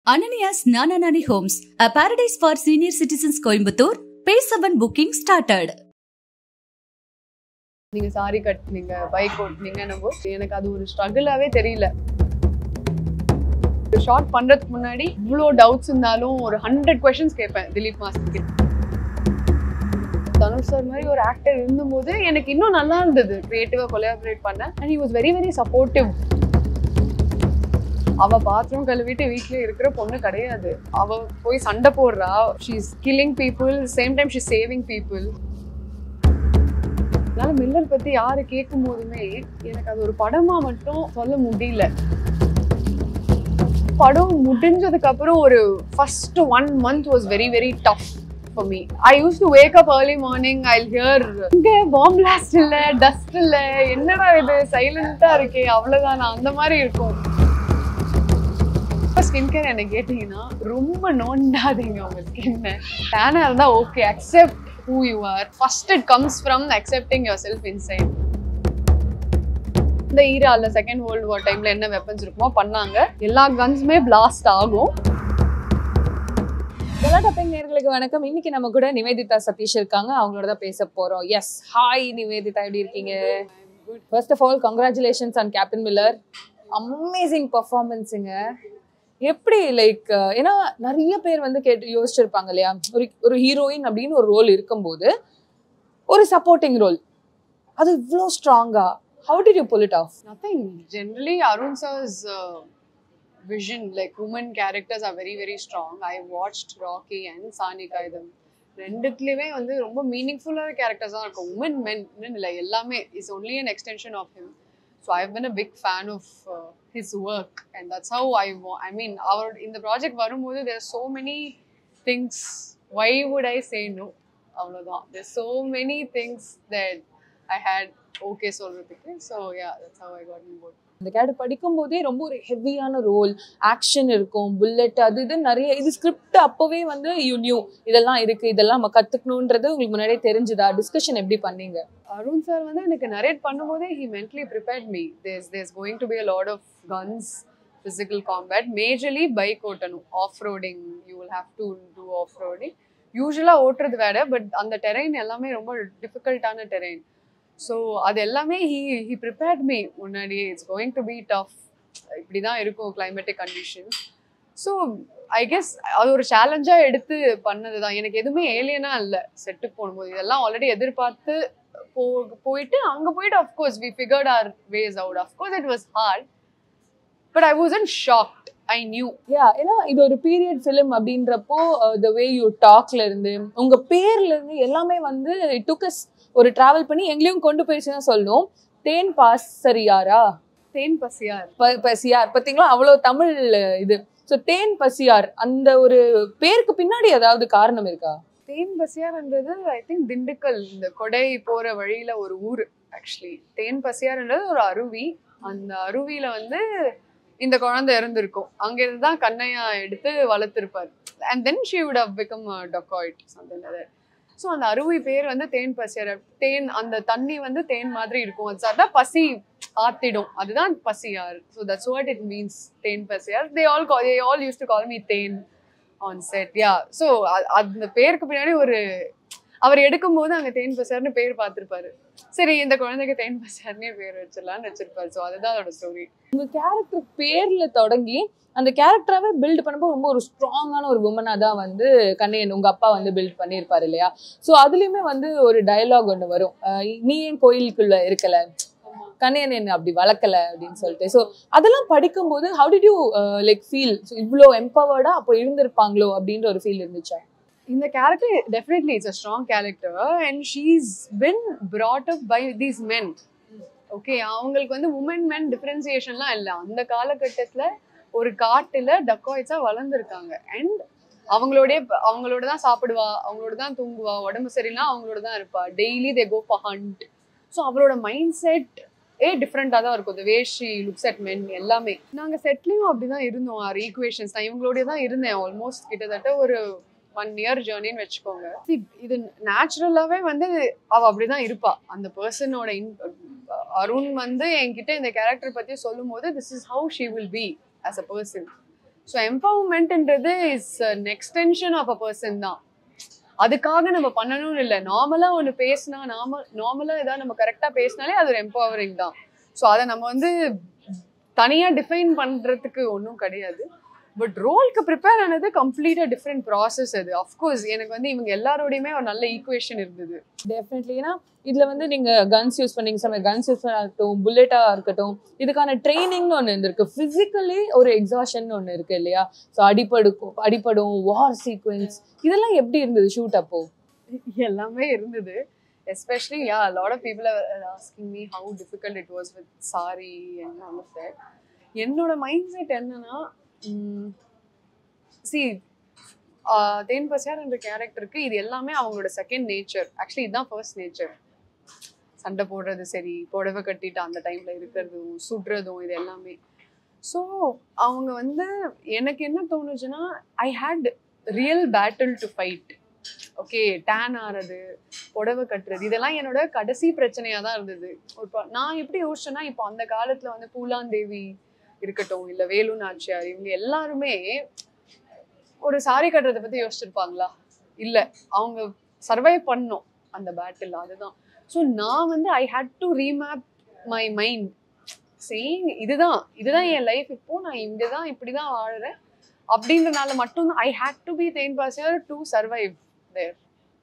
Ananias Nananani Homes, a paradise for senior citizens Coimbatore. Pay 7 booking started. நீங்க சாரி கட்டினீங்க bike ஓட்டுனீங்கன்னும் போது எனக்கு அது ஒரு ஸ்ட்ரகிளாவே தெரியல ஷார்ட் பண்றதுக்கு முன்னாடி இவ்வளோ டவுட்ஸ் இருந்தாலும் ஒரு ஹண்ட்ரட் கொஸ்டின்ஸ் கேட்பேன் திலீப் மாஸ்டர் கிட்ட தனுஷ் சார் மாதிரி ஒரு ஆக்டர் இருந்தபோது எனக்கு இன்னும் நல்லா இருந்தது கிரியேட்டிவா கொலாபரேட் பண்ண and he was very very supportive அவ பாத்ரூம் கழுவிட்டு வீட்லயே இருக்கிற பொண்ணு கிடையாது அவ போய் சண்டை போடுறா she is killing people same time she saving people அதனால மில்லர் பத்தி யாரு கேட்கும் போதுமே எனக்கு அது ஒரு படமா மட்டும் சொல்ல முடியல படம் முடிஞ்சதுக்கு அப்புறம் ஒரு first one month was very very tough for me I use to wake up early morning I hear இங்க பாம் பிளாஸ்ட் இல்ல டஸ்ட் இல்ல என்னடா இது சைலண்டா இருக்கே அவ்வளவுதான் அந்த மாதிரி இருக்கும் ஸ்கின் கேர் என்ன கேட்டீங்கன்னா ரொம்ப நோண்டாதீங்க உங்க ஸ்கின்னை டேனா இருந்தா okay accept who you are first it comes from accepting your self inside இந்த ஈரால செகண்ட் வேர்ல்டு வார் டைம்ல என்ன வெப்பன்ஸ் இருக்குமோ பண்ணாங்க எல்லா கன்ஸுமே பிளாஸ்ட் ஆகும் கலாட்டப்பிங் நேர்களுக்கு வணக்கம் இன்னைக்கு நம்ம கூட நிவேதிதா சதீஷ் இருக்காங்க அவங்களோட தான் பேச போறோம் எஸ் ஹாய் நிவேதிதா எப்படி இருக்கீங்க first of all congratulations on captain Miller amazing பர்ஃபார்மன்ஸுங்க எப்படி லைக் ஏன்னா நிறைய பேர் வந்து கேட்டு யோசிச்சிருப்பாங்க இல்லையா ஒரு ஒரு ஹீரோயின் அப்படின்னு ஒரு ரோல் இருக்கும்போது ஒரு சப்போர்ட்டிங் ரோல் அது இவ்வளோ ஸ்ட்ராங்கா how did you pull it off nothing generally arun sir's uh, vision like women characters are very very strong i watched rocky and sanika idam ரெண்டுத்துலேயுமே வந்து ரொம்ப மீனிங்ஃபுல்லான கேரக்டர்ஸ் தான் இருக்கும் உமன் மென் இல்லை எல்லாமே is only an extension of him so I been a big fan of his work and that's how I I mean அவர் இந்த project வரும்போது there so many things why would I say no அவ்வளோதான் there so many things that I had okay சொல்றதுக்கு so yeah that's how I got in board இந்த character படிக்கும் போதே ரொம்ப ஒரு ஹெவியான ரோல் ஆக்ஷன் இருக்கும் புல்லட் அது இது நிறைய இது ஸ்கிரிப்ட் அப்பவே வந்து யூ நியூ இதெல்லாம் இருக்கு இதெல்லாம் நம்ம கத்துக்கணுன்றது உங்களுக்கு முன்னாடியே தெரிஞ்சுதா டிஸ்கஷன் எப்படி பண்ணீங்க அருண் சார் வந்து எனக்கு நரேட் பண்ணும்போதே he mentally prepared me there's there's going to be a lot of guns physical combat majorly bike ஓட்டணும் off roading you will have to do off roading யூஸ்வலாக ஓட்டுறது வேற பட் அந்த டெரெயின் எல்லாமே ரொம்ப டிஃபிகல்ட்டான டெரெயின் ஸோ அது எல்லாமே ஹி ஹி ப்ரிப்பேர்ட் மீ முன்னாடியே it's going to be tough இப்படி தான் இருக்கும் climatic conditions so I guess அது ஒரு சேலஞ்சாக எடுத்து பண்ணது தான் எனக்கு எதுவுமே ஏலியனாக இல்லை செட்டுக்கு போகும்போது இதெல்லாம் ஆல்ரெடி எதிர்பார்த்து போ போயிட்டு அங்கே போயிட்டு of course we figured our ways out of course it was hard but I was unshocked I knew yeah ஏன்னா இது ஒரு பீரியட் ஃபிலிம் அப்படின்றப்போ த வே யூ டாக்ல இருந்து உங்க பேர்ல இருந்து எல்லாமே வந்து டுக்கஸ் ஒரு டிராவல் பண்ணி எங்கேயும் கொண்டு போயிடுச்சு தான் சொல்லணும் தேன் பாஸ் சரியாரா தேன் பசியார் ப- பசியார் பார்த்தீங்களா அவ்வளோ தமிழ் இது ஸோ தேன் பசியார் அந்த ஒரு பேருக்கு பின்னாடி ஏதாவது காரணம் இருக்கா தேன் பசியார்ன்றது ஐ திங்க் திண்டுக்கல் இந்த கொடை போற வழியில ஒரு ஊர் ஆக்சுவலி தேன் பசியார்ன்றது ஒரு அருவி அந்த அருவியில வந்து இந்த குழந்தை இருந்திருக்கும் அங்கிருந்து தான் கண்ணையா எடுத்து வளர்த்துருப்பார் and then she would have become டொக்காய்ட் சம்திங் அதர் ஸோ அந்த அருவி பேர் வந்து தேன் பசியார் தேன் அந்த தண்ணி வந்து தேன் மாதிரி இருக்கும் அது சாப்பிட்டா பசி ஆத்திடும் அதுதான் Pasiyar so that's what it means Then Pasiyar they all they all use to call me Then on set yeah so அந்த பேருக்கு பின்னாடி ஒரு அவர் எடுக்கும்போது அங்கே தேன் பசார்னு பேர் பார்த்துருப்பாரு சரி இந்த குழந்தைக்கு தேன் பசார்னே பேர் வச்சிடலாம்னு வச்சிருப்பாரு ஸோ அதுதான் அதோட ஸ்டோரி உங்க கேரக்டர் பேர்ல தொடங்கி அந்த கேரக்டராகவே பில்ட் பண்ணும்போது ரொம்ப ஒரு ஸ்ட்ராங்கான ஒரு உமனாக தான் வந்து கண்ணையன் உங்க அப்பா வந்து பில்ட் பண்ணியிருப்பாரு இல்லையா ஸோ அதுலயுமே வந்து ஒரு டயலாக் ஒன்று வரும் அஹ் நீ ஏன் கோயிலுக்குள்ள இருக்கல கண்ணையன் என்ன அப்படி வளர்க்கல அப்படின்னு சொல்லிட்டு ஸோ அதெல்லாம் படிக்கும்போது how did you like feel இவ்வளோ எம்பவர்டா அப்போ இருந்திருப்பாங்களோ அப்படின்ற ஒரு ஃபீல் இருந்துச்சா இந்த character definitely it's a strong character and she's been brought up by these men okay அவங்களுக்கு வந்து உமன் மென் டிஃப்ரென்சியேஷன்லாம் இல்லை அந்த காலகட்டத்தில் ஒரு காட்டுல டக்காய்ஸா வளர்ந்துருக்காங்க அண்ட் அவங்களோட அவங்களோட தான் சாப்பிடுவா அவங்களோட தான் தூங்குவா உடம்பு சரியில்லை அவங்களோட தான் இருப்பா daily they go for hunt so அவளோட மைண்ட் செட் ஏ டிஃப்ரெண்ட்டாக தான் இருக்கும் way she looks at men எல்லாமே நாங்கள் செட்லேயும் அப்படி தான் இருந்தோம் ஆர் ஈக்குவேஷன்ஸ் நான் இவங்களோடய தான் இருந்தேன் ஆல்மோஸ்ட் கிட்டத்தட்ட ஒரு ஒன் இயர் ஜேர்னின்னு வச்சுக்கோங்க See, இது நேச்சுரலாகவே வந்து அவள் அப்படி தான் இருப்பா அந்த பர்சனோட இன் அருண் வந்து என்கிட்ட இந்த கேரக்டர் பற்றி சொல்லும் போது this is how she will be as a person so எம்பவர்மெண்ட்ன்றது is an extension of a person தான் அதுக்காக நம்ம பண்ணணும்னு இல்லை நார்மலாக ஒன்று பேசினா நாம நார்மலாக ஏதாவது நம்ம கரெக்டாக பேசினாலே அது ஒரு எம்பவரிங் தான் ஸோ அதை நம்ம வந்து தனியாக டிஃபைன் பண்ணுறதுக்கு ஒன்றும் கிடையாது பட் ரோலுக்கு ப்ரிப்பேர் ஆனது கம்ப்ளீட்டாக டிஃப்ரெண்ட் ப்ராசஸ் அது அஃப்கோர்ஸ் எனக்கு வந்து இவங்க எல்லாரோடையுமே ஒரு நல்ல ஈக்குவேஷன் இருந்தது டெஃபினெட்லி ஏன்னா இதுல வந்து நீங்க கன்ஸ் யூஸ் பண்ணீங்க சமயம் கன்ஸ் யூஸ் இருக்கட்டும் புல்லட்டா இருக்கட்டும் இதுக்கான ட்ரைனிங்னு ஒன்று இருந்திருக்கு ஃபிசிக்கலி ஒரு எக்ஸாஷன் ஒன்று இருக்கு இல்லையா ஸோ அடிப்படுக்கும் அடிப்படும் வார் சீக்வன்ஸ் இதெல்லாம் எப்படி இருந்தது ஷூட் அப்போ எல்லாமே இருந்தது especially yeah lot of people asking me how difficult it was with sari and all of that என்னோட மைண்ட் செட் என்னன்னா சி தேன் பசியார் என்ற கேரக்டருக்கு இது எல்லாமே அவங்களோட செகண்ட் நேச்சர் ஆக்சுவலி இதுதான் ஃபர்ஸ்ட் நேச்சர் சண்டை போடுறது சரி புடவை கட்டிட்டு அந்த டைம்ல இருக்கிறதும் சுடுறதும் இது எல்லாமே ஸோ அவங்க வந்து எனக்கு என்ன தோணுச்சுன்னா I had real battle to fight okay tan ஆறது புடவை கட்டுறது இதெல்லாம் என்னோட கடைசி பிரச்சனையாக தான் இருந்தது இப்போ நான் எப்படி யோசிச்சேன்னா இப்போ அந்த காலத்தில் வந்து பூலாந்தேவி இருக்கட்டும் இல்லை வேலு நாச்சியார் இவங்க எல்லாருமே ஒரு சாரி கட்டுறதை பற்றி யோசிச்சிருப்பாங்களா இல்லை அவங்க சர்வை பண்ணோம் அந்த பேட்டில் அதுதான் ஸோ நான் வந்து I had to remap my mind saying இதுதான் இதுதான் என் லைஃப் இப்போ நான் இங்கே தான் இப்படி தான் வாழுறேன் அப்படின்றனால மட்டும்தான் I had to be Then Pasiyar to survive there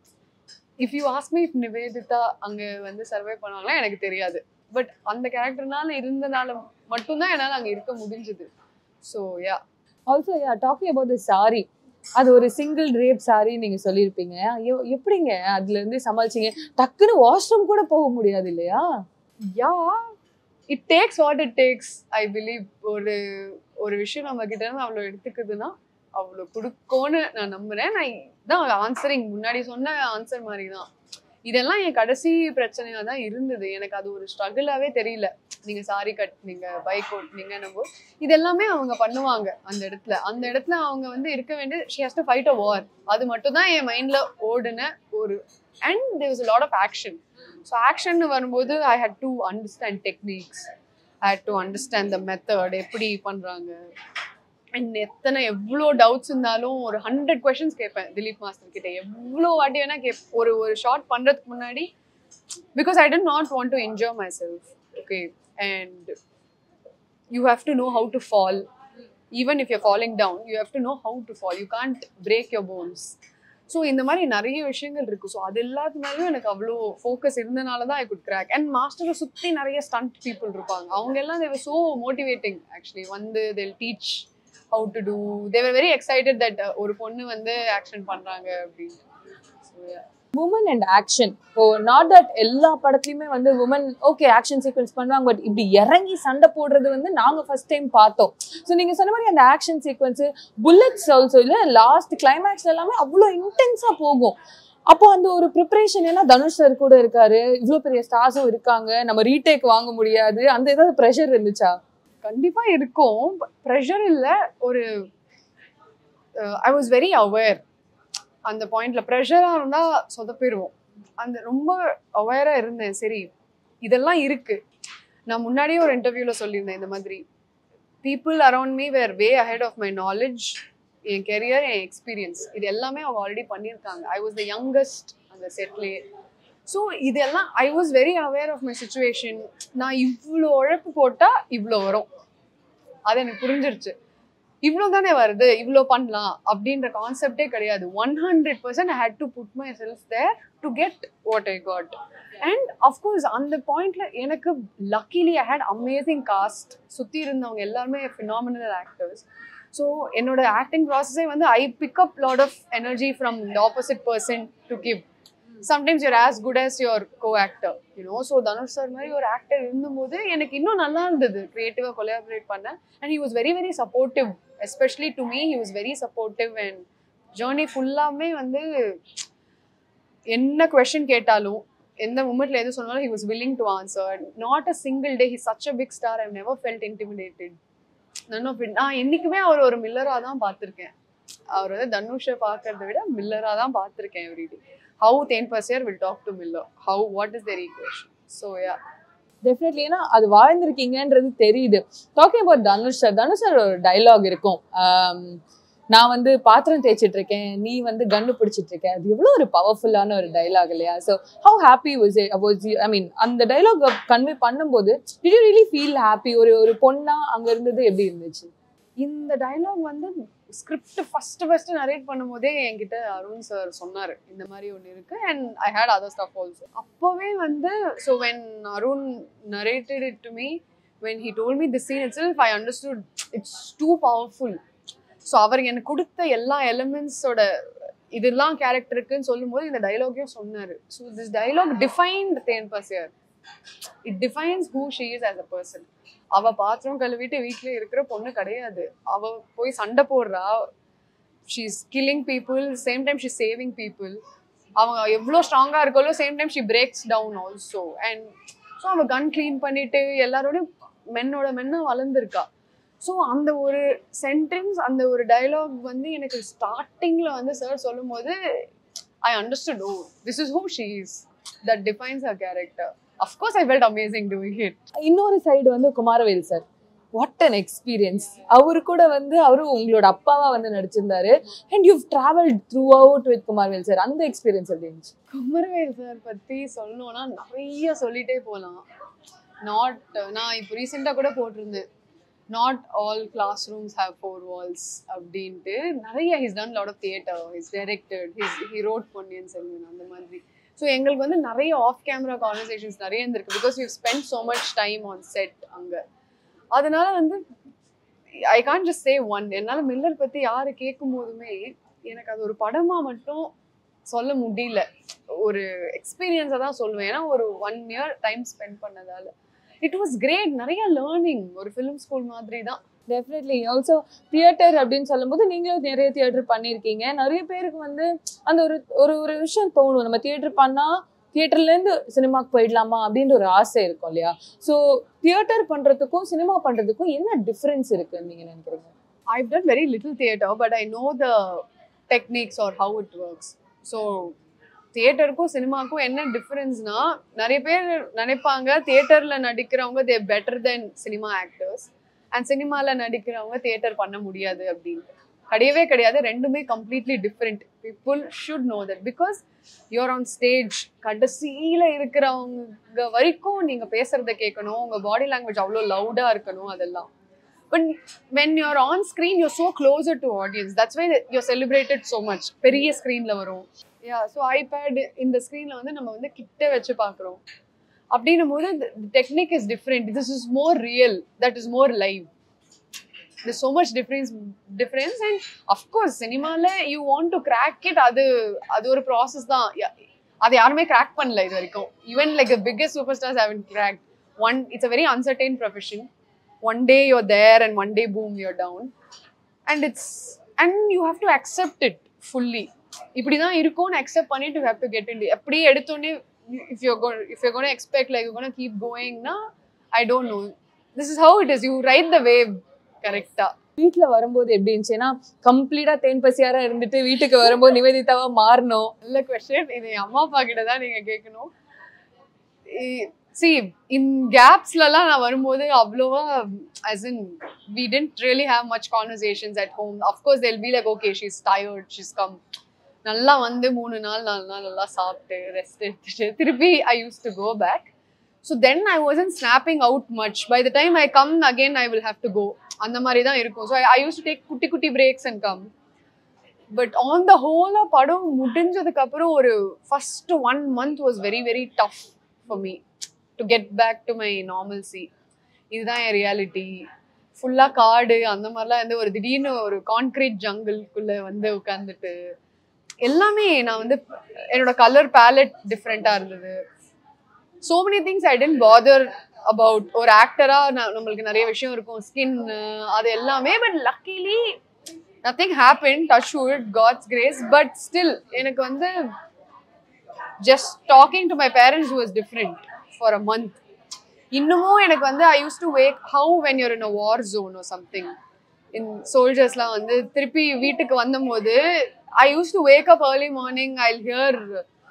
if you ask me if Nivedhitha அங்கே வந்து சர்வை பண்ணாங்களா எனக்கு தெரியாது பட் அந்த கேரக்டர்னால இருந்தனால மட்டும்தான் என்னால் அங்கே இருக்க முடிஞ்சுது so yeah also yeah talking about the sari அது ஒரு சிங்கிள் ரேப் சாரி நீங்க சொல்லியிருப்பீங்க ஐயோ எப்படிங்க அதுல இருந்து சமாளிச்சீங்க டக்குன்னு வாஷ்ரூம் கூட போக முடியாது இல்லையா yeah it takes what it takes I believe ஒரு ஒரு விஷயம் நம்ம கிட்ட இருந்து அவ்வளோ எடுத்துக்குதுன்னா அவ்வளோ கொடுக்கும்னு நான் நம்புறேன் நான் தான் ஆன்சரிங் முன்னாடி சொன்ன ஆன்சர் மாதிரி தான் இதெல்லாம் என் கடைசி பிரச்சனையா தான் இருந்தது எனக்கு அது ஒரு ஸ்ட்ரகிளாவே தெரியல நீங்க சாரி கட்டினீங்க பைக் ஓட்டுனீங்க நம்ம இது எல்லாமே அவங்க பண்ணுவாங்க அந்த இடத்துல அந்த இடத்துல அவங்க வந்து இருக்க வேண்டிய she has to fight a war அது மட்டும் தான் என் மைண்ட்ல ஓடுன ஒரு and there was lot of action so action வரும்போது I had to understand techniques I had to understand the method எப்படி பண்றாங்க அண்ட் எத்தனை எவ்வளோ டவுட்ஸ் இருந்தாலும் ஒரு ஹண்ட்ரட் கொஷின்ஸ் கேட்பேன் திலீப் மாஸ்டர் கிட்ட எவ்வளோ வாட்டி வேணா கேப் ஒரு ஒரு ஷார்ட் பண்றதுக்கு முன்னாடி பிகாஸ் ஐ டென்ட் not want to enjoy my self okay and you have to know how to fall even if you falling down you have to know how to fall you can't break your bones so இந்த மாதிரி நிறைய விஷயங்கள் இருக்கு so அது எல்லாத்து மேலேயும் எனக்கு அவ்வளோ ஃபோக்கஸ் இருந்தனால தான் ஐ குட் கிராக் அண்ட் மாஸ்டரை சுற்றி நிறைய ஸ்டண்ட் பீப்புள் இருப்பாங்க அவங்க எல்லாம் தேவர் ஸோ மோட்டிவேட்டிங் ஆக்சுவலி வந்து they'll teach how to do they were very excited that ஒரு பொண்ணு வந்து ஆக்ஷன் பண்ணுறாங்க அப்படின்னு ஸோ உமன் அண்ட் ஆக்ஷன் இப்போ நாட் தட் எல்லா படத்துலயுமே வந்து உமன் ஓகே ஆக்ஷன் சீக்வன்ஸ் பண்ணுவாங்க பட் இப்படி இறங்கி சண்டை போடுறது வந்து நாங்க ஃபர்ஸ்ட் டைம் பார்த்தோம் ஸோ நீங்க சொன்ன மாதிரி அந்த ஆக்ஷன் சீக்வன்ஸ் புல்லட்ஸ் ஆல்சோ இல்ல லாஸ்ட் கிளைமேக்ஸ் எல்லாமே அவ்வளோ இன்டென்ஸா போகும் அப்போ அந்த ஒரு ப்ரிப்பரேஷன் ஏன்னா தனுஷ் சார் கூட இருக்காரு இவ்வளோ பெரிய ஸ்டார்ஸும் இருக்காங்க நம்ம ரீடேக் வாங்க முடியாது அந்த ஏதாவது ப்ரெஷர் இருந்துச்சா கண்டிப்பா இருக்கும் ப்ரெஷர் இல்லை ஒரு ஐ வாஸ் வெரி அவேர் அந்த பாயிண்ட்ல ப்ரெஷரா இருந்தா சொதப்பிடுவோம் அந்த ரொம்ப அவேரா இருந்தேன் சரி இதெல்லாம் இருக்கு நான் முன்னாடியே ஒரு இன்டர்வியூல சொல்லியிருந்தேன் இந்த மாதிரி people around me were way ahead of my knowledge என் கெரியர் என் எக்ஸ்பீரியன்ஸ் இது எல்லாமே அவங்க ஆல்ரெடி பண்ணியிருக்காங்க ஐ வாஸ் த யங்கஸ்ட் அந்த செட்லேயே ஸோ இதெல்லாம் I was very aware of my situation நான் இவ்வளோ உழைப்பு போட்டால் இவ்வளோ வரும் அது எனக்கு புரிஞ்சிருச்சு இவ்வளோ தானே வருது இவ்வளோ பண்ணலாம் அப்படின்ற கான்செப்டே கிடையாது one hundred percent I had to put my self there to get what I got and of course அந்த பாயிண்ட்ல எனக்கு luckily I had amazing cast சுற்றி இருந்தவங்க எல்லாருமே ஃபினாமினல் ஆக்டர்ஸ் ஸோ என்னோட ஆக்டிங் ப்ராசஸே வந்து I pick up lot of energy from the opposite person to give sometimes you're as good as your co actor you know so Dhanush sir மாதிரி ஒரு actor இருந்தபோது எனக்கு இன்னும் நல்லா இருந்தது க்ரியேட்டிவாக கொலாபரேட் பண்ண and he was very very supportive especially to me he was very supportive and journey ஃபுல்லாமே வந்து என்ன கொஷின் கேட்டாலும் எந்த மூமெண்ட்ல எது சொன்னாலும் he was willing to answer not a single day he such a big star I never felt intimidated none of நான் என்றைக்குமே அவர் ஒரு மில்லராக தான் பார்த்துருக்கேன் அவர் வந்து தனுஷை பார்க்கறத விட மில்லராக தான் பார்த்துருக்கேன் எவ்ரிடே ஹவு தேன் பர்சியர் will talk to Miller how what is their equation so yeah definitely ஏன்னா அது வாழ்ந்திருக்கீங்கன்றது தெரியுது talking about Dhanush sir Dhanush sir ஒரு டைலாக் இருக்கும் ஆம், நான் வந்து பாத்திரம் தேய்ச்சிட்டு இருக்கேன் நீ வந்து கன்னு பிடிச்சிட்டு இருக்க அது எவ்வளோ ஒரு பவர்ஃபுல்லான ஒரு டைலாக் இல்லையா so how happy was was I mean அந்த டைலாக் கன்வே பண்ணும்போது did you really feel happy ஒரு ஒரு பொண்ணா அங்க இருந்தது எப்படி இருந்துச்சு இந்த டயலாக் வந்து ஸ்கிரிப்ட் ஃபர்ஸ்ட் ஃபர்ஸ்ட் நரேட் பண்ணும்போதே என்கிட்ட அருண் சார் சொன்னார் இந்த மாதிரி ஒன்று இருக்கு and I hate other stuff also அப்போவே வந்து so when Arun narrated it to me when he told me the scene itself I understood it's too powerful so அவர் எனக்கு கொடுத்த எல்லா எலிமெண்ட்ஸோட இதெல்லாம் கேரக்டருக்குன்னு சொல்லும்போது இந்த டைலாகையும் சொன்னார் so this dialogue defined then பசியர் it defines who she is as a person அவ பாத்திரம் கழுவிட்டு வீட்ல இருக்கிற பொண்ணு கிடையாது அவ போய் சண்டை போடுறா she is killing people same time she saving people அவங்க எவ்வளோ ஸ்ட்ராங்கா இருக்காலோ same time she breaks down also and so அவ கன் க்ளீன் பண்ணிட்டு எல்லாரோடையும் மென்னோட மென்னா வளர்ந்துருக்கா ஸோ அந்த ஒரு சென்டென்ஸ் அந்த ஒரு டயலாக் வந்து எனக்கு ஸ்டார்டிங்ல வந்து சார் சொல்லும்போது I understood oh this is who she is that defines a character of course I felt amazing doing it இன்னொரு சைடு வந்து Kumaravel sir what an experience அவரு கூட வந்து அவரு உங்களோட அப்பாவா வந்து நடிச்சிருந்தாரு and you travel throughout with Kumaravel sir அந்த எக்ஸ்பீரியன்ஸ் எப்படி இருந்துச்சு குமரவேல் சார் பத்தி சொல்லணும்னா நிறைய சொல்லிட்டே போகலாம் நாட் நான் இப்போ ரீசெண்டாக கூட போட்டிருந்தேன் not all class rooms have four walls அப்படின்ட்டு நிறைய his done lot of theatre his directed his he wrote Ponniyin Selvan அந்த மாதிரி ஸோ எங்களுக்கு வந்து நிறைய ஆஃப் கேமரா கான்வர்சேஷன்ஸ் நிறைய இருந்திருக்கு because you spend so much time on set அங்கே அதனால வந்து I can just say one என்னால் மில்லர் பற்றி யார் கேட்கும் போதுமே எனக்கு அது ஒரு படமாக மட்டும் சொல்ல முடியல ஒரு எக்ஸ்பீரியன்ஸை தான் சொல்லுவேன் ஏன்னா ஒரு ஒன் இயர் டைம் ஸ்பெண்ட் பண்ணதால இட் வாஸ் கிரேட் நிறைய லேர்னிங் ஒரு ஃபிலிம் ஸ்கூல் மாதிரி தான் டெஃபினெட்லி ஆல்சோ தியேட்டர் அப்படின்னு சொல்லும்போது நீங்களும் நிறைய தியேட்டர் பண்ணியிருக்கீங்க நிறைய பேருக்கு வந்து அந்த ஒரு ஒரு ஒரு விஷயம் தோணும் நம்ம தியேட்டர் பண்ணா தியேட்டர்ல இருந்து சினிமாக்கு போயிடலாமா அப்படின்ற ஒரு ஆசை இருக்கும் இல்லையா ஸோ தியேட்டர் பண்றதுக்கும் சினிமா பண்றதுக்கும் என்ன டிஃபரன்ஸ் இருக்குன்னு நீங்க நினைக்கிறீங்க I've done very little theatre, but I know the techniques or how it works. So, தியேட்டருக்கும் சினிமாக்கும் என்ன டிஃபரன்ஸ்னா நிறைய பேர் நினைப்பாங்க தியேட்டர்ல நடிக்கிறவங்க they better then cinema actors and சினிமால நடிக்கிறவங்க தியேட்டர் பண்ண முடியாது அப்படின்ட்டு கிடையவே கிடையாது ரெண்டுமே completely different people should know that because you're on stage கடைசியில இருக்கிறவங்க வரைக்கும் நீங்க பேசுறத கேட்கணும் உங்க பாடி லாங்குவேஜ் அவ்வளோ லவுடா இருக்கணும் அதெல்லாம் but when you're on screen you're so closer to audience that's why you're celebrated so much பெரிய ஸ்க்ரீனில் வரும் யா ஸோ ஐபேட் இந்த ஸ்க்ரீனில் வந்து நம்ம வந்து கிட்ட வச்சு பார்க்குறோம் அப்படின்னும் போது technique is different this is more real that is more live there's so much difference difference and of course சினிமால you want to crack it அது அது ஒரு ப்ராசஸ் தான் யா- அது யாருமே கிராக் பண்ணல இது வரைக்கும் even like biggest super stars haven't crack one it's a very uncertain profession one day you're there and one day boom you're down and it's and you have to accept it fully இப்படி தான் இருக்கும்னு accept பண்ணிட்டு you have to get in அப்படியே எடுத்தோடனே if you if you gonna expect like you gonna keep கோயிங்னா I don't know this is how it is you ride the wave கரெக்டா வீட்ல வரும்போது எப்படி இருந்துச்சு ஏன்னா கம்ப்ளீட்டா தேன் பசியாரா இருந்துட்டு வீட்டுக்கு வரும்போது நிவேதிதாவா மாறணும் நல்ல கொஸ்டின் இது என் அம்மா அப்பா கிட்ட தான் நீங்க கேட்கணும் சி இன் கேப்ஸ்லலாம் நான் வரும்போது அவ்வளோவா as in we didn't really have much conversations at home of course they'll be like okay she's tired she's come நல்லா வந்து மூணு நாள் நாலு நாள் நல்லா சாப்பிட்டு ரெஸ்ட் எடுத்துட்டு திருப்பி I use to go back so then I wasn't snapping out much by the time I come again I will have to go அந்த மாதிரி தான் இருக்கும் so I use to take குட்டி குட்டி breaks and come but on the ஹோலா படம் முடிஞ்சதுக்கு அப்புறம் ஒரு first one month was very very tough for me to get back to my normalcy இதுதான் என் ரியாலிட்டி ஃபுல்லாக காடு அந்த மாதிரிலாம் வந்து ஒரு திடீர்னு ஒரு கான்க்ரீட் ஜங்கிள்குள்ளே வந்து உட்காந்துட்டு எல்லாமே நான் வந்து என்னோட கலர் பேலட் டிஃப்ரெண்ட்டாக இருந்தது so many things I didn't bother about ஒரு ஆக்டரா நம்மளுக்கு நிறைய விஷயம் இருக்கும் ஸ்கின் அது எல்லாமே but luckily nothing happen touch wood God's grace but still எனக்கு வந்து just talking to my parents was different for a month இன்னமும் எனக்கு வந்து I use to wake how when you're in a war zone or something in சோல்ஜர்ஸ்லாம் வந்து திருப்பி வீட்டுக்கு வந்தபோது I use to wake up early morning I hear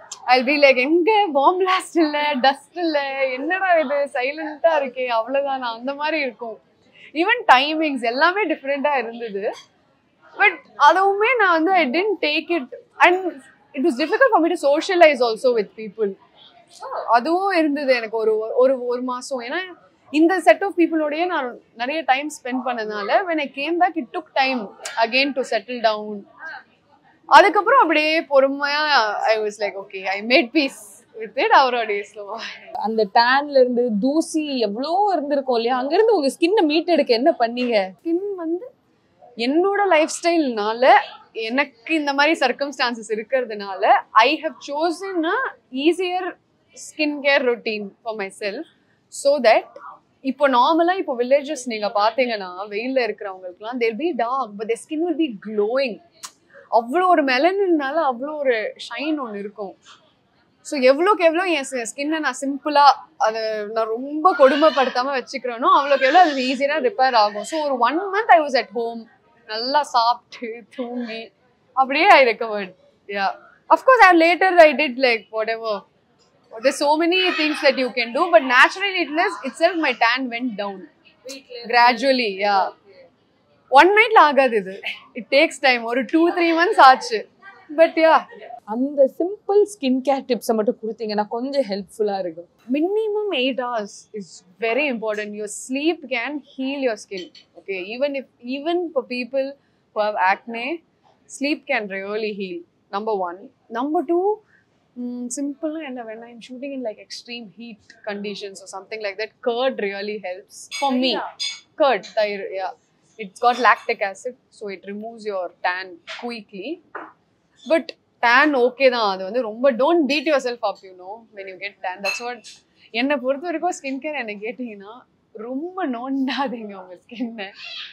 I be like எங்க bomb blast இல்ல டஸ்ட் இல்ல என்னடா இது சைலண்டா இருக்கே அவ்வளவுதான் அந்த மாதிரி இருக்கும் ஈவன் டைமிங்ஸ் எல்லாமே டிஃப்ரெண்டா இருந்தது பட் அதுவுமே நான் வந்து I tend take it and it was difficult for me to socialise also with people அதுவும் இருந்தது எனக்கு ஒரு ஒரு ஒரு மாசம் ஏன்னா இந்த செட் ஆஃப் பீப்புளோடய நான் நிறைய டைம் ஸ்பெண்ட் பண்ணதுனால when I came back it took time again to settle down அதுக்கப்புறம் அப்படியே பொறுமையா I was like okay I made peace with it அவரோடைய ஸ்லோவா அந்த டேன்ல இருந்து தூசி எவ்வளோ இருந்திருக்கும் இல்லையா அங்க இருந்து உங்க ஸ்கின்னை மீட் எடுக்க என்ன பண்ணீங்க ஸ்கின் வந்து என்னோட லைஃப் ஸ்டைல்னால எனக்கு இந்த மாதிரி சர்க்கம்ஸ்டான்சஸ் இருக்கிறதுனால I have chosen a easier skin care routine for myself so that இப்போ நார்மலாக இப்போ வில்லேஜஸ் நீங்கள் பார்த்தீங்கன்னா வெயிலில் இருக்கிறவங்களுக்குலாம் there be dark but the skin will be glowing அவ்வளோ ஒரு மெலனின்னால அவ்வளோ ஒரு ஷைன் ஒன்று இருக்கும் ஸோ எவ்வளோக்கு எவ்வளோ என் ஸ்கின்னை நான் சிம்பிளாக அதை நான் ரொம்ப கொடுமைப்படுத்தாமல் வச்சுக்கிறேனோ அவ்வளோக்கு எவ்வளோ அது ஈஸியாக ரிப்பேர் ஆகும் ஸோ ஒரு one month I was at home நல்லா சாப்பிட்டு தூங்கி அப்படியே I recovered yeah of course I later I did like whatever there's so many things that you can do but naturally it is itself my tan went down gradually yeah one நைட்ல ஆகாது இது it takes time ஒரு two three months ஆச்சு but yeah அந்த simple skin care டிப்ஸை மட்டும் கொடுத்தீங்கன்னா கொஞ்சம் ஹெல்ப்ஃபுல்லா இருக்கும் minimum eight hours is very important. Your sleep can heal your skin. Okay, even if even for people who have acne, sleep can really heal. Number one. Number two, mm, simple and when I'm shooting in like extreme heat conditions or something like that, curd really helps for me. Curd, thyroid, yeah. It's got lactic acid, so it removes your tan quickly. But tan okay தான் அது வந்து ரொம்ப don't beat yourself up you know when you get tan that's what என்னை பொறுத்த வரைக்கும் skin care என்ன கேட்டிங்கன்னா ரொம்ப நோண்டாதீங்க உங்கள் ஸ்கின்னை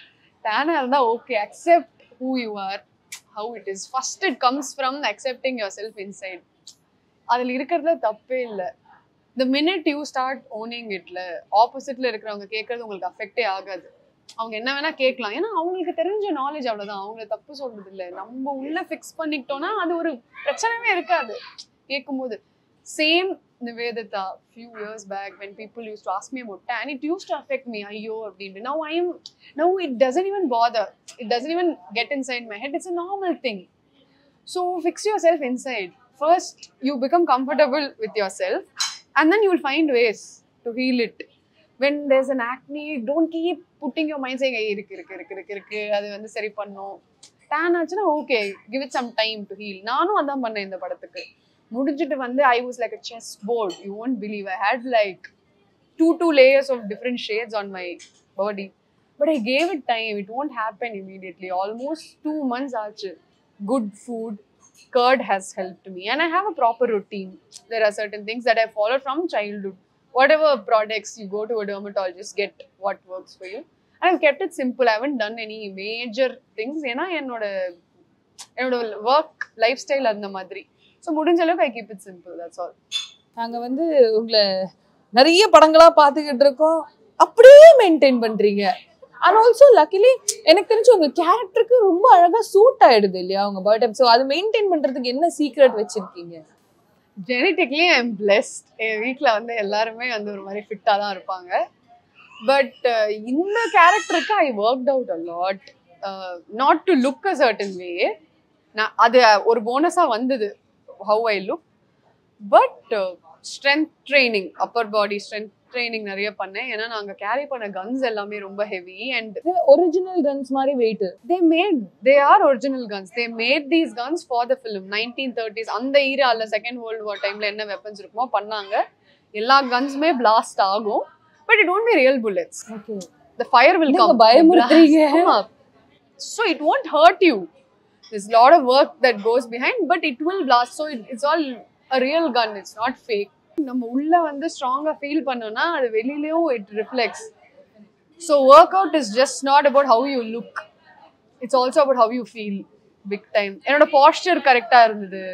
டேனாக இருந்தால் okay accept who you are how it is first it comes from accepting your self inside அதில் இருக்கிறதுல தப்பே இல்லை the minute you start owning இட்ல ஆப்போசிட்ல இருக்கிறவங்க கேட்கறது உங்களுக்கு அஃபெக்டே ஆகாது அவங்க என்ன வேணா கேட்கலாம் ஏன்னா அவங்களுக்கு தெரிஞ்ச நாலேஜ் அவ்வளவுதான் அவங்கள தப்பு சொல்றது இல்ல நம்ம உள்ள ஃபிக்ஸ் பண்ணிக்கிட்டோம்னா அது ஒரு பிரச்சனையே இருக்காது கேட்கும்போது same Nivedhitha few years back when people use to ask me about tan it use to affect me ஐயோ அப்படின்ட்டு now I am now it doesn't even bother it doesn't even get inside my head it's a normal thing so fix your self inside first you become comfortable with yourself and then you'll find ways to heal it when there's an acne don't keep putting your mind saying "ஐய், இருக்கு இருக்கு இருக்கு இருக்கு இருக்கு அது வந்து சரி பண்ணும் டேன் ஆச்சுன்னா okay give it some time to heal நானும் அதான் பண்ணேன் இந்த படத்துக்கு முடிஞ்சிட்டு வந்து I was like a chess board you won't believe I had like two two layers of different shades on my body but I gave it time it won't happen immediately almost two months ஆச்சு good food curd has helped me and i have a proper routine there are certain things that i followed from childhood whatever products you go to a dermatologist get what works for you and i've kept it simple i haven't done any major things ஏன்னா என்னோட என்னோட work life style அந்த மாதிரி so முடிஞ்ச அளவுக்கு I keep it simple that's all நாங்க வந்து உங்களை நிறைய படங்களா பார்த்துக்கிட்டு இருக்கோம் அப்படியே மெயின்டைன் பண்றீங்க அண்ட் ஆல்சோ லக்கிலி எனக்கு தெரிஞ்சு உங்க கேரக்டருக்கு ரொம்ப அழகா சூட் ஆயிடுது இல்லையா உங்க பர்த்டே ஸோ அது மெயின்டைன் பண்றதுக்கு என்ன சீக்ரெட் வச்சிருக்கீங்க ஜெனட்டிக்லி ஐ எம் பிளெஸ்ட் என் வீட்டில் வந்து எல்லாருமே வந்து ஒரு மாதிரி ஃபிட்டாக தான் இருப்பாங்க பட் இந்த கேரக்டருக்கு I work out a lot not to look a certain way நான் அது ஒரு போனஸாக வந்தது how I look but strength training upper body strength training நிறைய பண்ணேன் ஏன்னா நாங்கள் கேரி பண்ண கன்ஸ் எல்லாமே ரொம்ப ஹெவி அண்ட் ஒரிஜினல் கன்ஸ் மாதிரி weight they made they are original guns they made these guns for the film 1930s அந்த ஈரால second world war டைம்ல என்ன வெப்பன்ஸ் இருக்குமோ பண்ணாங்க எல்லா கன்ஸுமே பிளாஸ்ட் ஆகும் but it won't be real bullets okay the fire will நீங்க come பயமுறுத்துறீங்க. ஆமா. so it won't hurt you there's a lot of work that goes behind but it will blast so it, it's all a real gun it's not fake நம்ம உள்ள வந்து ஸ்ட்ராங்கா feel பண்ணோம்னா அது வெளியிலயும் it reflects so workout is just not about how you look it's also about how you feel big time என்னோட posture கரெக்டாக இருந்தது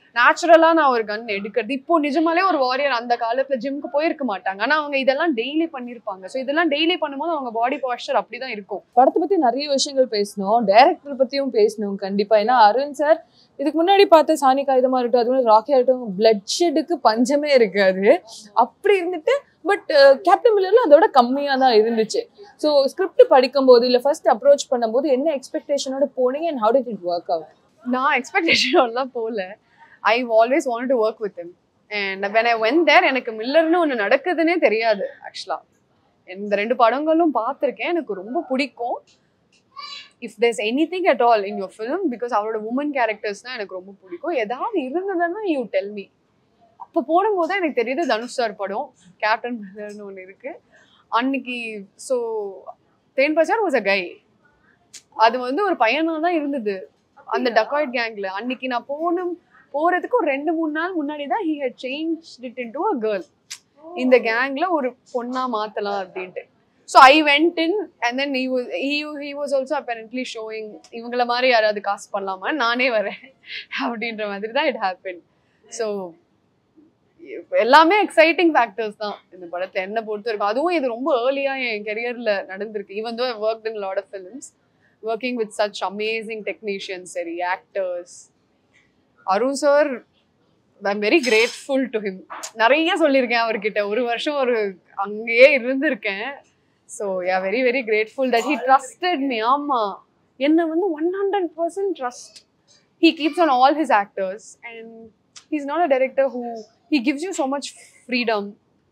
நேச்சுரலா நான் ஒரு கன் எடுக்கிறது இப்போ நிஜமாலே ஒரு வாரியர் அந்த காலத்துல ஜிம்க்கு போயிருக்க மாட்டாங்க ஆனா அவங்க இதெல்லாம் டெய்லி பண்ணிருப்பாங்க ஸோ இதெல்லாம் டெய்லி பண்ணும்போது அவங்க பாடி பாஸ்டர் அப்படிதான் இருக்கும் படத்தை பத்தி நிறைய விஷயங்கள் பேசணும் டைரக்டர் பத்தியும் பேசணும் கண்டிப்பா ஏன்னா அருண் சார் இதுக்கு முன்னாடி பார்த்த சாணி காகிதமா இருக்கட்டும் அது மாதிரி ராக்கி ஆகட்டும் பிளட் ஷெட்டுக்கு பஞ்சமே இருக்காது அப்படி இருந்துட்டு பட் கேப்டன் மில்லர்ல அதோட கம்மியா தான் இருந்துச்சு ஸோ ஸ்கிரிப்ட் படிக்கும்போது இல்ல ஃபர்ஸ்ட் அப்ரோச் பண்ணும்போது என்ன எக்ஸ்பெக்டேஷனோட போனீங்க and how did it work out நான் எக்ஸ்பெக்டேஷன் போல I always want to work with him and when I when there எனக்கு மில்லர்னு ஒன்று நடக்குதுன்னே தெரியாது ஆக்சுவலாக இந்த ரெண்டு படங்களும் பார்த்துருக்கேன் எனக்கு ரொம்ப பிடிக்கும் if there's anything at all in your film because அவரோட உமன் கேரக்டர்ஸ் தான் எனக்கு ரொம்ப பிடிக்கும் ஏதாவது இருந்ததுன்னா யூ டெல் மீ அப்போ போடும்போது தான் எனக்கு தெரியுது தனுஷ் சார் படம் கேப்டன் மில்லர்னு ஒன்று இருக்கு அன்னைக்கு ஸோ தேன் பச்சார் வாஸ் அ கை அது வந்து ஒரு பையனா தான் இருந்தது அந்த டக்காய்ட் கேங்ல அன்னைக்கு நான் போகணும் போறதுக்கு ஒரு ரெண்டு மூணு நாள் முன்னாடி தான் he had change it into a girl இந்த கேங்ல ஒரு பொண்ணா மாத்தலாம் அப்படின்ட்டு so I went in and then he he was also apparently showing இவங்கள மாதிரி யாராவது காசு பண்ணலாமா நானே வரேன் அப்படின்ற மாதிரி தான் இட் ஹேப்பன் ஸோ எல்லாமே எக்ஸைட்டிங் ஃபேக்டர்ஸ் தான் இந்த படத்தை என்ன பொறுத்த இருக்கும் அதுவும் இது ரொம்ப ஏர்லியா என் கெரியர்ல நடந்திருக்கு even though work in lot of films working with such amazing technicians சரி actors Arun sir I'm very grateful to him நிறைய சொல்லியிருக்கேன் அவர்கிட்ட ஒரு வருஷம் ஒரு அங்கேயே இருந்திருக்கேன் so yeah very very grateful that he trusted me ஆமா என்னை வந்து one hundred percent trust he keeps on all his actors and he's not a director who he gives you so much freedom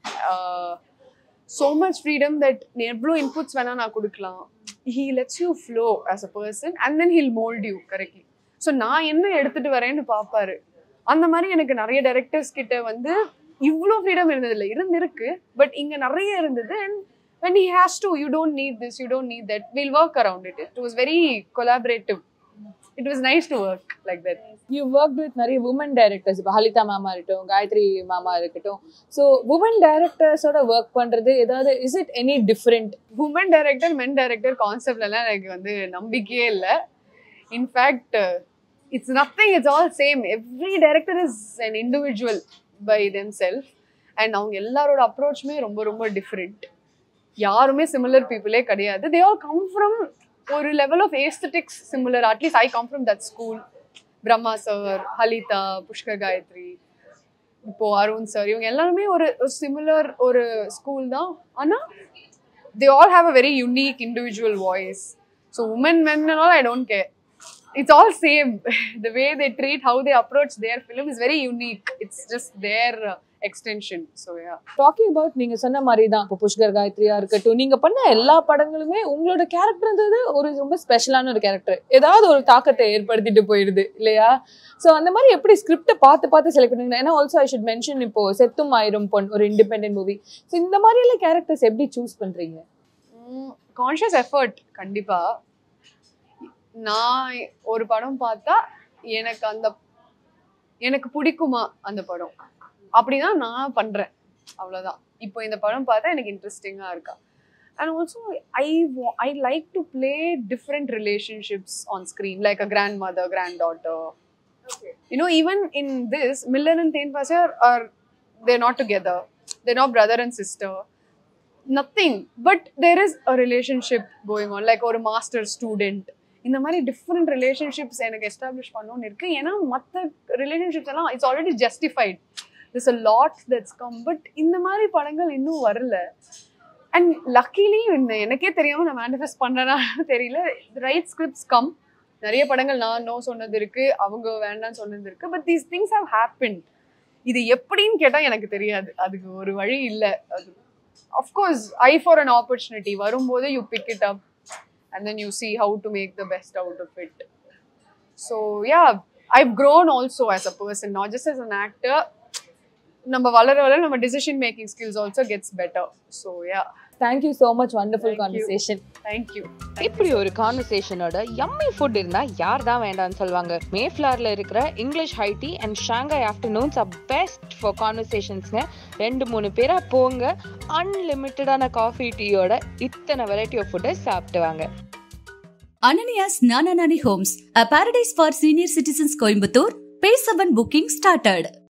so much freedom that எவ்வளோ inputs வேணால் நான் கொடுக்கலாம் he lets you flow as a person and then he'll mould you correctly so நான் என்ன எடுத்துட்டு வரேன்னு பார்ப்பாரு அந்த மாதிரி எனக்கு நிறைய டைரக்டர்ஸ் கிட்ட வந்து இவ்வளோ ஃப்ரீடம் இருந்ததில்ல இருந்திருக்கு பட் இங்கே நிறைய இருந்தது and when he has to you don't need this you don't need that we'll work around it it was very collaborative it was nice to work like that you work with நிறைய women directors இப்போ ஹலிதா மாமா இருக்கட்டும் காயத்ரி மாமா இருக்கட்டும் so woman டைரக்டர்ஸோட work பண்றது ஏதாவது is it any different woman director men director கான்செப்ட்லாம் எனக்கு வந்து நம்பிக்கையே இல்லை in fact it's nothing it's all same every director is an individual by them self and அவங்க எல்லாரோட அப்ரோச்சுமே ரொம்ப ரொம்ப டிஃப்ரெண்ட் யாருமே சிமிலர் பீப்புளே கிடையாது தே ஆல் கம் ஃப்ரம் ஒரு level of aesthetics similar at least I come from that school Brahma sir Halitha Pushkar Gayathri இப்போ Arun sir இவங்க எல்லாருமே ஒரு சிமிலர் ஒரு ஸ்கூல் தான் ஆனால் they all have a very unique individual voice. So women, men and all, I don't care. It's all same. the way they treat, how they approach their film is very unique. It's just their uh, extension. So yeah. Talking about நீங்க சொன்ன மாதிரி தான் இப்போ புஷ்கர் காயத்ரியா இருக்கட்டும் நீங்க பண்ண எல்லா படங்களுமே உங்களோட கேரக்டர்ன்றது ஒரு ரொம்ப ஸ்பெஷலான ஒரு கேரக்டர் ஏதாவது ஒரு தாக்கத்தை ஏற்படுத்திட்டு போயிடுது இல்லையா ஸோ அந்த மாதிரி எப்படி ஸ்கிரிப்டை பார்த்து பார்த்து செலக்ட் பண்ணுங்க ஏன்னா ஆல்சோ ஐ ஷுட் மென்ஷன் இப்போ செத்தும் ஆயிரம் பொன் ஒரு இண்டிபெண்டன்ட் மூவி ஸோ இந்த மாதிரி எல்லாம் கேரக்டர்ஸ் எப்படி சூஸ் பண்றீங்க கான்ஷியஸ் எஃபர்ட் கண்டிப்பா நான் ஒரு படம் பார்த்தா எனக்கு அந்த எனக்கு பிடிக்குமா அந்த படம் அப்படிதான் நான் பண்றேன் அவ்வளவுதான் இப்போ இந்த படம் பார்த்தா எனக்கு இன்ட்ரெஸ்டிங்கா இருக்கா and also I I like to play different relationships on screen like a grandmother granddaughter you know even in this miller and Tain Pasar are they're not together they're not brother and sister nothing but there is a relationship going on like ஒரு master student இந்த மாதிரி different relationships எனக்கு establish பண்ணணும்னு இருக்கு ஏன்னா மற்ற relationships எல்லாம் it's already justified this a lot that's come but இந்த மாதிரி படங்கள் இன்னும் வரல அண்ட் லக்கிலி எனக்கே தெரியாம நான் மேனிஃபெஸ்ட் பண்றேன்னா தெரியல ரைட் ஸ்கிரிப்ட்ஸ் கம் நிறைய படங்கள் நான் நோ சொன்னது இருக்கு அவங்க வேண்டாம்னு சொன்னது இருக்கு but these things have happen இது எப்படின்னு கேட்டா எனக்கு தெரியாது அதுக்கு ஒரு வழி இல்லை அது of course I for an opportunity வரும்போது you pick it up and then you see how to make the best out of it so yeah I've grown also as a person not just as an actor நம்ம வளர வளர நம்ம decision making skills also gets better so yeah thank you so much wonderful Thank you. Conversation thank you இப்படி ஒரு கான்வர்சேஷனோட yummy food இருந்தா யார் தான் வேண்டாம்னு சொல்லுவாங்க மேஃப்ளார்ல இருக்கிற English high tea and Shanghai afternoons are best for கான்வர்சேஷன்ஸ்ங்க ரெண்டு மூணு பேரா போங்க அன்லிமிட்டடான காஃபி டீயோட இத்தனை வெரைட்டி ஆஃப் ஃபுட்டை சாப்பிட்டு வாங்க Ananias Nananani Homes, a paradise for senior citizens Coimbatore, Pay 7 booking started.